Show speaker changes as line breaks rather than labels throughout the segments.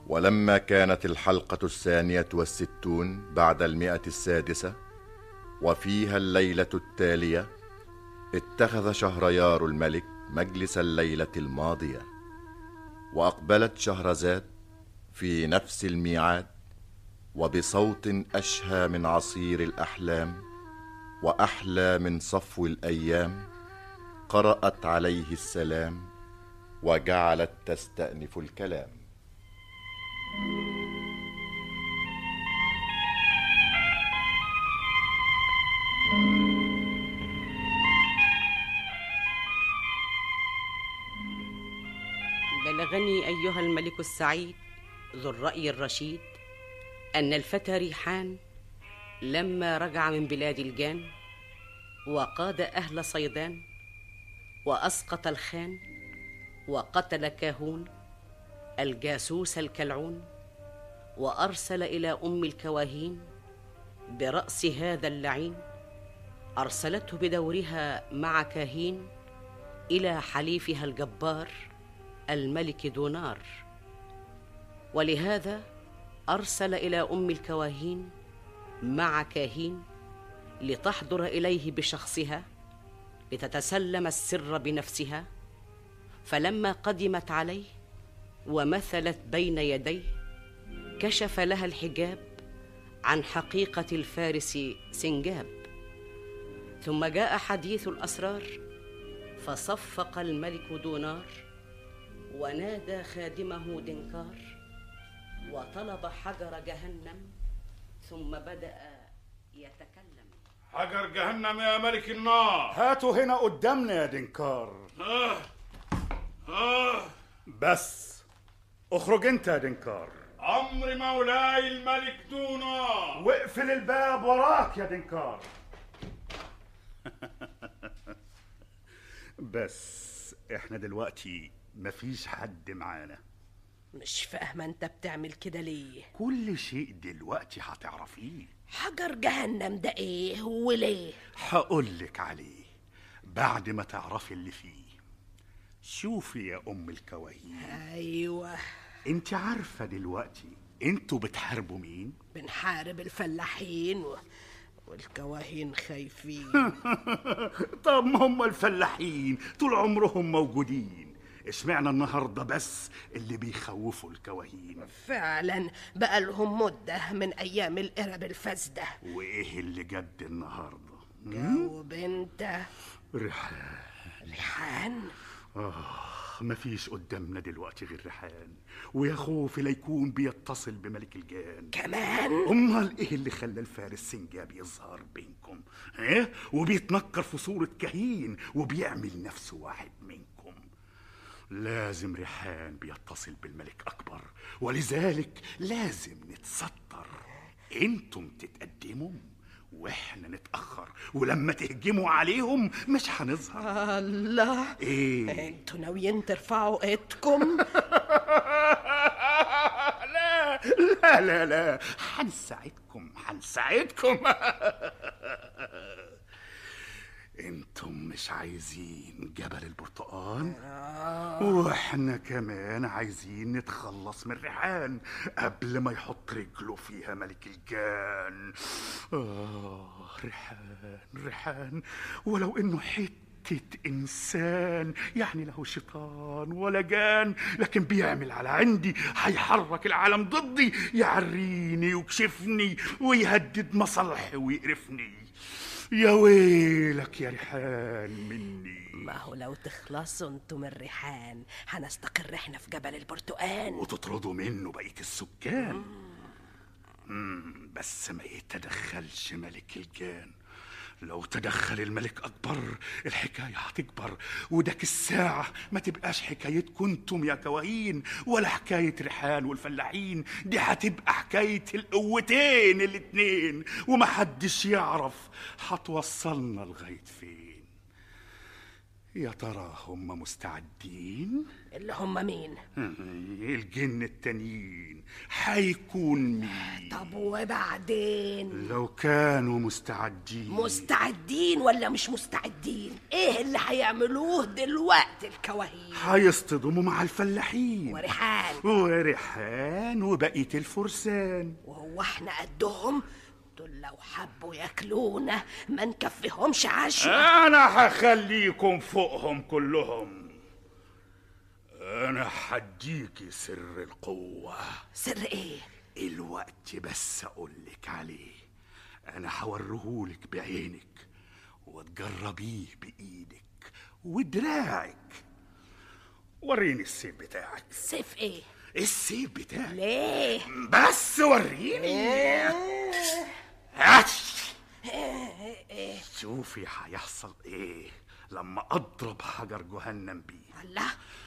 ولما كانت الحلقة الثانية والستون بعد المئة السادسة وفيها الليلة التالية اتخذ شهريار الملك مجلس الليلة الماضية وأقبلت شهرزاد في نفس الميعاد وبصوت أشهى من عصير الأحلام وأحلى من صفو الأيام قرأت عليه السلام وجعلت تستأنف الكلام
بلغني ايها الملك السعيد ذو الراي الرشيد ان الفتى ريحان لما رجع من بلاد الجان وقاد اهل صيدان واسقط الخان وقتل كاهون الجاسوس الكلعون وارسل الى ام الكواهين براس هذا اللعين ارسلته بدورها مع كاهين الى حليفها الجبار الملك دونار ولهذا ارسل الى ام الكواهين مع كاهين لتحضر اليه بشخصها لتتسلم السر بنفسها فلما قدمت عليه ومثلت بين يديه كشف لها الحجاب عن حقيقه الفارس سنجاب ثم جاء حديث الاسرار فصفق الملك دونار ونادى خادمه دنكار وطلب حجر جهنم ثم بدا يتكلم
حجر جهنم يا ملك النار
هاته هنا قدامنا يا دنكار
آه. آه.
بس اخرج انت يا دنكار
أمر مولاي الملك دونار
واقفل الباب وراك يا دنكار بس احنا دلوقتي مفيش حد معانا
مش فاهمة انت بتعمل كده ليه
كل شيء دلوقتي هتعرفيه
حجر جهنم ده ايه وليه
هقولك عليه بعد ما تعرفي اللي فيه شوفي يا ام الكواهين
ايوه
انت عارفه دلوقتي انتوا بتحاربوا مين
بنحارب الفلاحين و... والكواهين خايفين
طب ما هم الفلاحين طول عمرهم موجودين اشمعنى النهارده بس اللي بيخوفوا الكواهين
فعلا بقى لهم مدة من أيام القرب الفاسدة
وايه اللي جد النهارده
جاوب انت
ريحان
ريحان
آه مفيش قدامنا دلوقتي غير ريحان ويا خوفي لا يكون بيتصل بملك الجان
كمان
امال ايه اللي خلى الفارس سنجاب يظهر بينكم ايه وبيتنكر في صورة كهين وبيعمل نفسه واحد منكم لازم ريحان بيتصل بالملك اكبر ولذلك لازم نتستر انتم تتقدموا واحنا نتاخر ولما تهجموا عليهم مش هنظهر
الله
ايه
انتوا ناويين ترفعوا ايدكم
لا لا لا لا هنساعدكم هنساعدكم انتم مش عايزين جبل البرتقال واحنا كمان عايزين نتخلص من ريحان قبل ما يحط رجله فيها ملك الجان آه ريحان ريحان ولو انه حته إنسان يعني له شيطان ولا جان لكن بيعمل على عندي هيحرك العالم ضدي يعريني ويكشفني ويهدد مصالحي ويقرفني يا ويلك يا ريحان مني
ما هو لو تخلصوا انتوا من ريحان هنستقر احنا في جبل البرتقال
وتطردوا منه بقية السكان مم بس ما يتدخلش ملك الجان لو تدخل الملك أكبر الحكاية هتكبر وداك الساعة ما تبقاش حكايتكم انتم يا كواهين ولا حكاية ريحان والفلاحين دي هتبقى حكاية القوتين الاتنين ومحدش يعرف هتوصلنا لغاية فين يا ترى هم مستعدين
اللي هم مين
الجن التانيين حيكون مين
طب وبعدين
لو كانوا مستعدين
مستعدين ولا مش مستعدين ايه اللي هيعملوه دلوقتي الكواهين
هيصطدموا مع الفلاحين
وريحان
وريحان وبقية الفرسان
وهو احنا قدهم دول لو حبوا ياكلونا ما نكفيهمش عشرة
أنا هخليكم فوقهم كلهم أنا هديكي سر القوة
سر ايه
الوقت بس أقولك عليه أنا هوريهولك بعينك وتجربيه بإيدك ودراعك وريني السيف بتاعك
سيف ايه
السيف بتاعك
ليه
بس وريني هات. شوفي هيحصل ايه لما اضرب حجر جهنم بيه
الله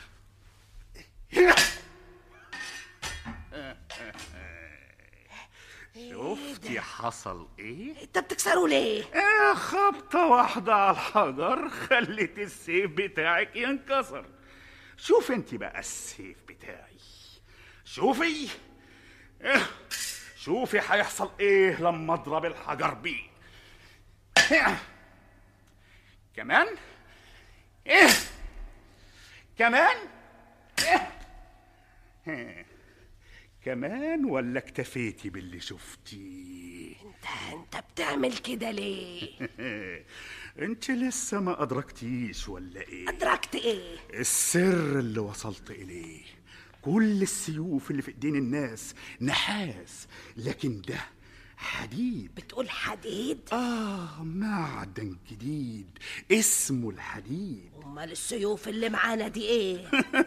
شفتي حصل ايه
انت بتكسروا ليه
آه خبطة واحدة على الحجر خلت السيف بتاعك ينكسر شوف انت بقى السيف بتاعي شوفي آه، شوفي هيحصل ايه لما اضرب الحجر بيه آه. كمان ايه كمان إيه؟ آه. كمان ولا اكتفيتي باللي شفتيه
انت انت بتعمل كده ليه
انت لسه ما ادركتيش ولا ايه
ادركت ايه
السر اللي وصلت اليه كل السيوف اللي في ايدين الناس نحاس لكن ده حديد
بتقول حديد
اه معدن جديد اسمه الحديد
امال السيوف اللي معانا دي ايه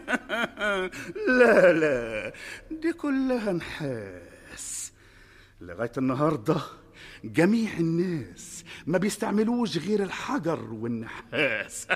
لا لا دي كلها نحاس لغاية النهاردة جميع الناس ما بيستعملوش غير الحجر والنحاس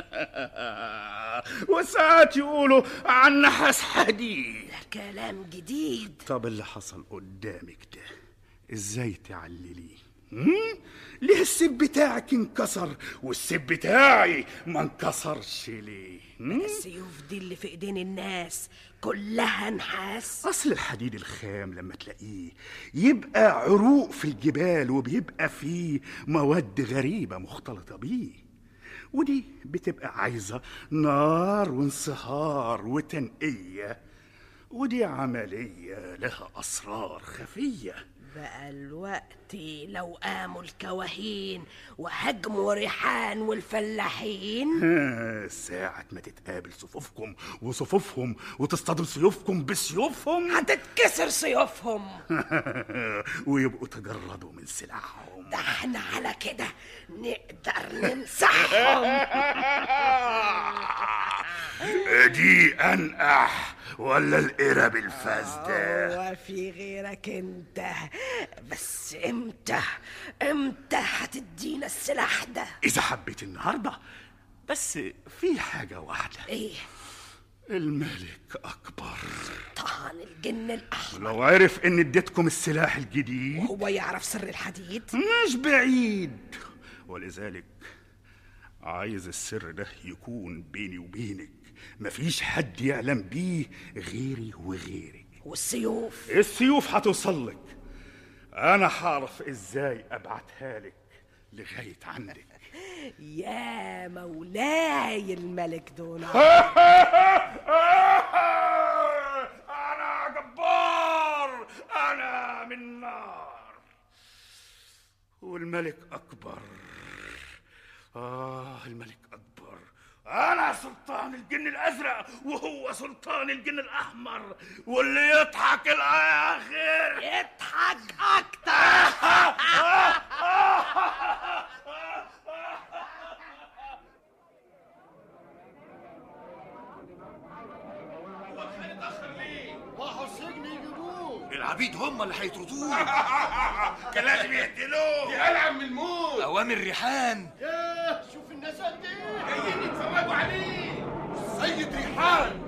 وساعات يقولوا عن نحاس حديد
ده كلام جديد
طب اللي حصل قدامك ده ازاي تعلليه هم؟ ليه السيف بتاعك انكسر والسيف بتاعي ما انكسرش ليه هم؟
السيوف دي اللي في ايدين الناس كلها نحاس
اصل الحديد الخام لما تلاقيه يبقى عروق في الجبال وبيبقى فيه مواد غريبه مختلطه بيه ودي بتبقى عايزه نار وانصهار وتنقيه ودي عمليه لها اسرار خفيه
بقى الوقت لو قاموا الكواهين وهجموا ريحان والفلاحين
ساعة ما تتقابل صفوفكم وصفوفهم وتصطدم سيوفكم بسيوفهم
هتتكسر سيوفهم
ويبقوا تجردوا من سلاحهم
ده احنا على كده نقدر نمسحهم
دي انقح ولا القرب الفاسده
هو في غيرك انت بس امتى امتى هتدينا السلاح ده
اذا حبيت النهارده بس في حاجه واحده
ايه
الملك اكبر
طهن الجن الاحمر
لو عرف ان اديتكم السلاح الجديد
هو يعرف سر الحديد
مش بعيد ولذلك عايز السر ده يكون بيني وبينك مفيش حد يعلم بيه غيري وغيرك
والسيوف
السيوف هتوصل لك انا هعرف ازاي ابعتها لك لغايه عندك
يا مولاي الملك دونا
انا جبار انا من نار والملك اكبر اه الملك اكبر انا سلطان الجن الازرق وهو سلطان الجن الاحمر واللي يضحك الاخر
اضحك اكتر
العبيد هم اللي هيطردوه
كان لازم يقتلوه يا عم الموت
اوامر ريحان
ياه شوف الناس قد ايه جايين يتفرجوا عليه سيد ريحان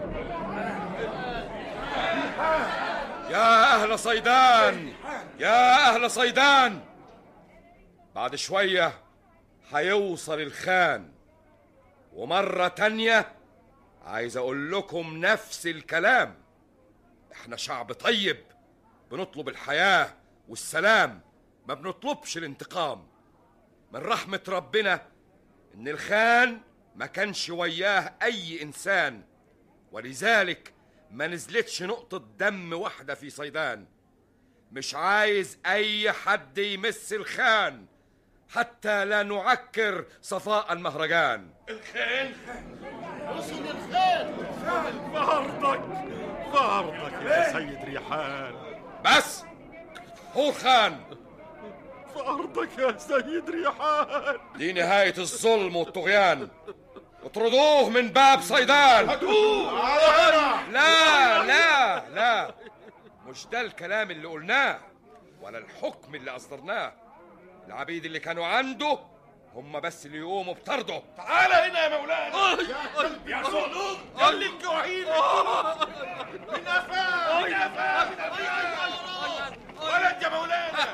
يا أهل صيدان يا أهل صيدان بعد شوية هيوصل الخان ومرة تانية عايز أقول لكم نفس الكلام إحنا شعب طيب بنطلب الحياة والسلام ما بنطلبش الانتقام من رحمة ربنا إن الخان ما كانش وياه أي إنسان ولذلك ما نزلتش نقطة دم واحدة في صيدان مش عايز أي حد يمس الخان حتى لا نعكر صفاء المهرجان
وصل الخير
في عرضك في عرضك يا سيد ريحان
بس هو خان
في عرضك يا سيد ريحان
دي نهاية الظلم والطغيان اطردوه من باب صيدان لا لا لا مش ده الكلام اللي قلناه ولا الحكم اللي أصدرناه العبيد اللي كانوا عنده هم بس اللي يقوموا بطرده
تعال هنا يا مولانا يا صندوق خلي الكوعين من قفاه من قفاه من قفاه ولد يا مولانا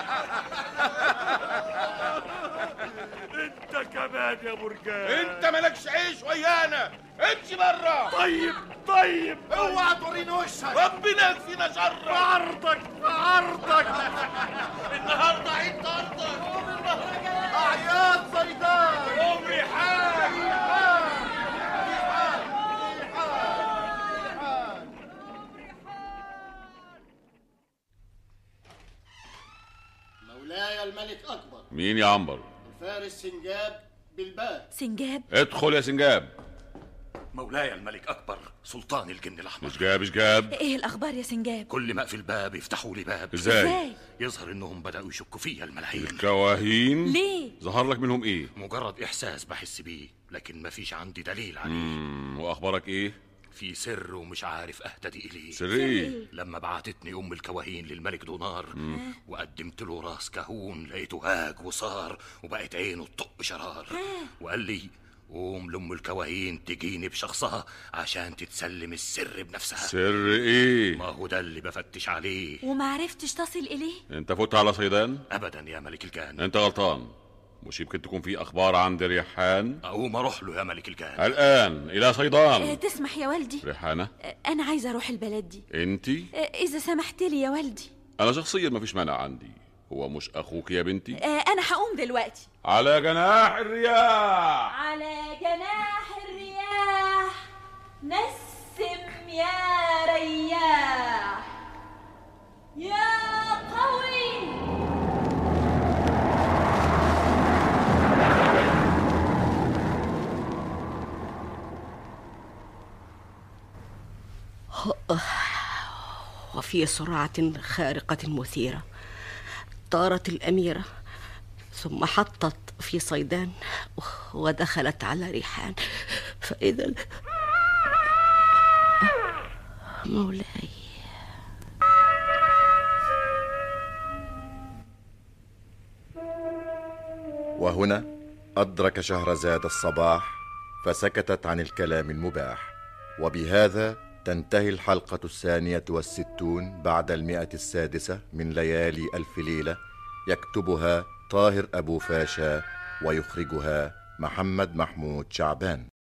انت كمان يا برجان
انت مالكش عيش ويانا امشي بره
طيب طيب
اوعى توريني وشك ربنا يكفينا شر
في عرضك في عرضك
النهارده عيد طردك اعياد صيدان قوم ريحان ريحان ريحان مولاي الملك اكبر
مين يا عنبر
الفارس سنجاب بالباب
سنجاب
ادخل يا سنجاب
مولاي الملك اكبر سلطان الجن الاحمر
مش جاب مش جاب
ايه الاخبار يا سنجاب
كل ما اقفل الباب يفتحوا لي باب
ازاي
ازاي
يظهر انهم بداوا يشكوا فيا الملايين
الكواهين
ليه
ظهر لك منهم ايه
مجرد احساس بحس بيه لكن مفيش عندي دليل عليه
مم، واخبارك ايه
في سر ومش عارف اهتدي اليه
سر ايه
لما بعتتني ام الكواهين للملك دونار وقدمت له راس كهون لقيته هاج وصار وبقت عينه تطق شرار وقال لي قوم لام الكواهين تجيني بشخصها عشان تتسلم السر بنفسها
سر ايه
ما هو ده اللي بفتش عليه
وما عرفتش تصل اليه
انت فوت على صيدان
ابدا يا ملك الجان
انت غلطان مش يمكن تكون في اخبار عند ريحان
اقوم اروح له يا ملك الجان
الان الى
آه،
صيدان
تسمح يا والدي
ريحانه
آه، انا عايزه اروح البلد دي
انت
آه، اذا سمحت لي يا والدي
انا شخصيا ما فيش مانع عندي هو مش اخوك يا بنتي
آه، انا هقوم دلوقتي
على جناح الرياح
على جناح الرياح نسم يا رياح يا قوي
وفي سرعة خارقة مثيرة طارت الأميرة ثم حطت في صيدان ودخلت على ريحان فإذا ال- مولاي
وهنا أدرك شهرزاد الصباح فسكتت عن الكلام المباح وبهذا تنتهي الحلقة الثانية والستون بعد المئة السادسة من ليالي ألف ليلة يكتبها طاهر أبو فاشا ويخرجها محمد محمود شعبان